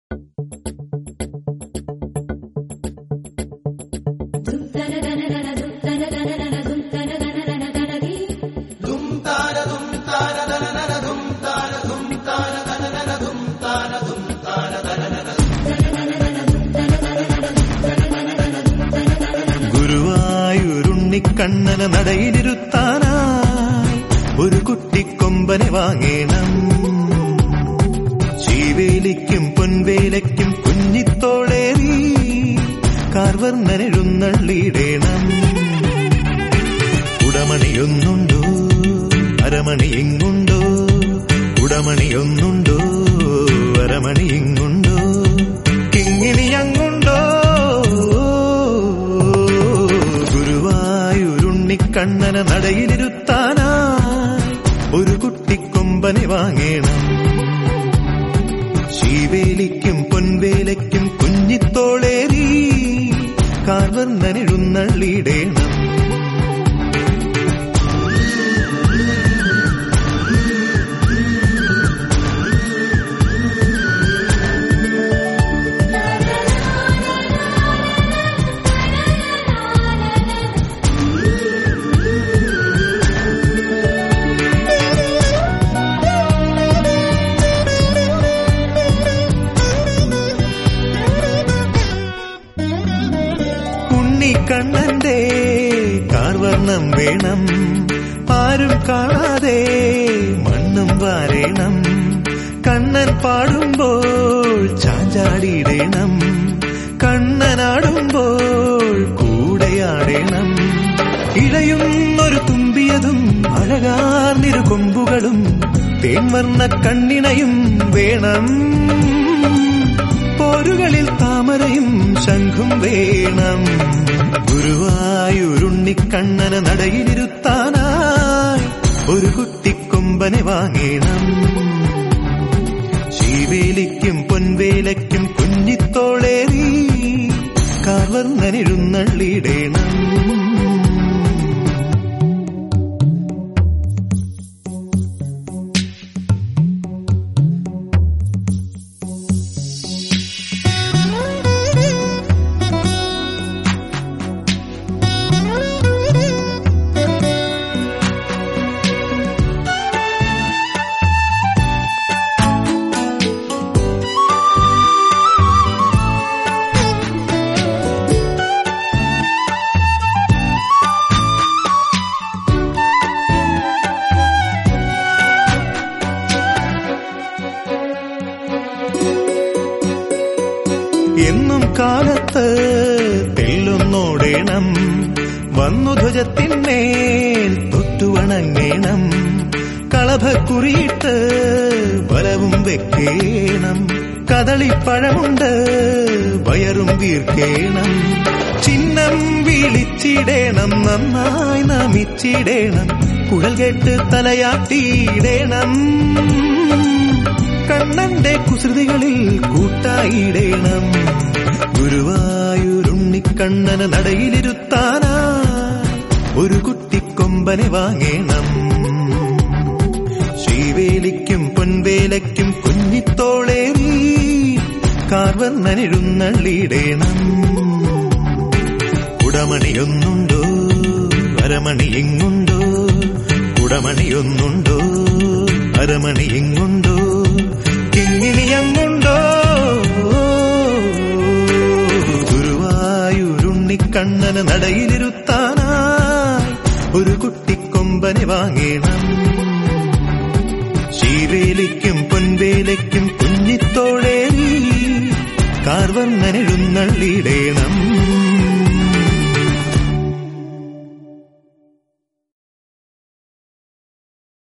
കണ്ണന നടയിലിരുത്താനായി ഒരു കുട്ടിക്കൊമ്പനെ വാങ്ങേണം ശീവേലിക്കും പൊൻവേലയ്ക്കും കുഞ്ഞിത്തോളേറി കാർവർണ്ണനെഴുന്നള്ളിയിടേണം ഉടമണിയൊന്നുണ്ടോ അരമണി ഇങ്ങുണ്ടോ ഉടമണിയൊന്നുണ്ടോ അരമണി ഇങ്ങുണ്ടോ കിങ്ങിണി അങ്ങുണ്ടോ ഗുരുവായൂരുണ്ണിക്കണ്ണന നടയിലിരുത്താനായി ഒരു കുട്ടിക്കൊമ്പനെ വാങ്ങേണം ശീവേലിക്കും പൊൻവേലയ്ക്കും കുഞ്ഞിത്തോളേറി കാർവർണ്ണനെഴുന്നള്ളിയിടേണം ഉണ്ണിക്കണ്ണന്റെ കാർവർണം വേണം ആരും കാണാതെ മണ്ണും വാരേണം കണ്ണൻ പാടുമ്പോൾ ചാഞ്ചാടിയിടേണം കണ്ണനാടുമ്പോൾ കൂടെയാടേണം ഇഴയുന്നൊരു തുമ്പിയതും അഴകാർന്നിരു കൊമ്പുകളും തേൻവർണ്ണ കണ്ണിണയും വേണം പോരുകളിൽ താമരയും ശംഖും വേണം ഗുരുവായൂരുണ്ണിക്കണ്ണന നടയിലിരുത്താനായി ഒരു കുട്ടിക്കൊമ്പനെ വാങ്ങേണം ശീവേലിക്കും പൊൻവേലയ്ക്കും കുഞ്ഞിത്തോളേറി കാർവർണ്ണനെഴുന്നള്ളിയിടേണം എന്നും കാലത്ത് തെല്ലുന്നോടേണം വന്നു ധ്വജത്തിന്മേൽ തൊട്ടുവണങ്ങേണം കളഭക്കുറിയിട്ട് ബലവും വെക്കേണം കദളിപ്പഴമുണ്ട് വയറും വീർക്കേണം ചിഹ്നം വിളിച്ചിടേണം നന്നായി നമിച്ചിടേണം കുഴൽ കേട്ട് തലയാട്ടിയിടേണം കണ്ണന്റെ കുസൃതികളിൽ കൂട്ടായിടേണം ഗുരുവായൂരുണ്ണിക്കണ്ണന നടയിലിരുത്താനായി ഒരു കുട്ടിക്കൊമ്പനെ വാങ്ങേണം ശ്രീവേലിക്കും പൊൻവേലയ്ക്കും കുഞ്ഞിത്തോളേറി കാർവർണ്ണനെഴുന്നള്ളിയിടേണം കുടമണിയൊന്നുണ്ടോ അരമണി എങ്ങുണ്ടോ കുടമണിയൊന്നുണ്ടോ അരമണി എങ്ങുണ്ടോ കിങ്ങിണിയങ്ങുണ്ടോ ഗുരുവായൂരുണ്ണിക്കണ്ണന നടയിലിരുത്താനായി ഒരു കുട്ടിക്കൊമ്പനെ വാങ്ങേണം ശീവേലിക്കും പൊൻവേലയ്ക്കും കുഞ്ഞിത്തോളേറി കാർവർണ്ണനെഴുന്നള്ളിയിടേണം